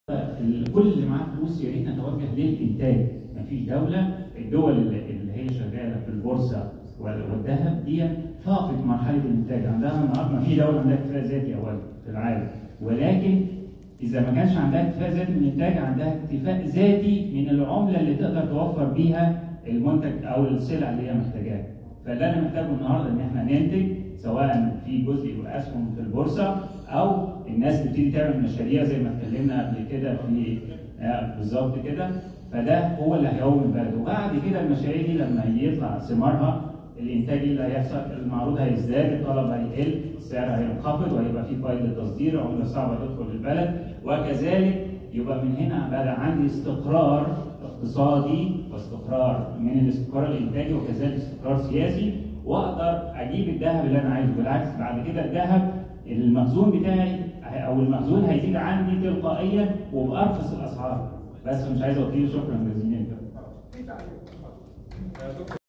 كل اللي معاه فلوس يا ريت نتوجه للانتاج مفيش دوله الدول اللي اللي هي شغاله في البورصه والذهب دي فاقت مرحله الانتاج عندها النهارده ما في دوله عندها اكتفاء ذاتي اولا في العالم ولكن اذا ما كانش عندها اكتفاء ذاتي من الانتاج عندها اكتفاء ذاتي من العمله اللي تقدر توفر بيها المنتج او السلع اللي هي محتاجاها فاللي انا محتاجه النهارده ان احنا ننتج سواء في جزء اسهم في البورصه او الناس تبتدي تعمل مشاريع زي ما اتكلمنا قبل كده في آه، بالظبط كده فده هو اللي هيقوم البلد وبعد كده المشاريع دي لما يطلع ثمارها الانتاج اللي هيحصل المعروض هيزداد الطلب هيقل السعر هينخفض وهيبقى في فايده تصدير عمله صعبه تدخل البلد وكذلك يبقى من هنا بقى عندي استقرار اقتصادي واستقرار من الاستقرار الانتاجي وكذلك استقرار سياسي واقدر اجيب الذهب اللي انا عايزه بالعكس بعد كده الذهب المخزون بتاعي او المخزون هيزيد عندي تلقائيا وبارخص الاسعار بس مش عايز اطيل شكرا جزيلا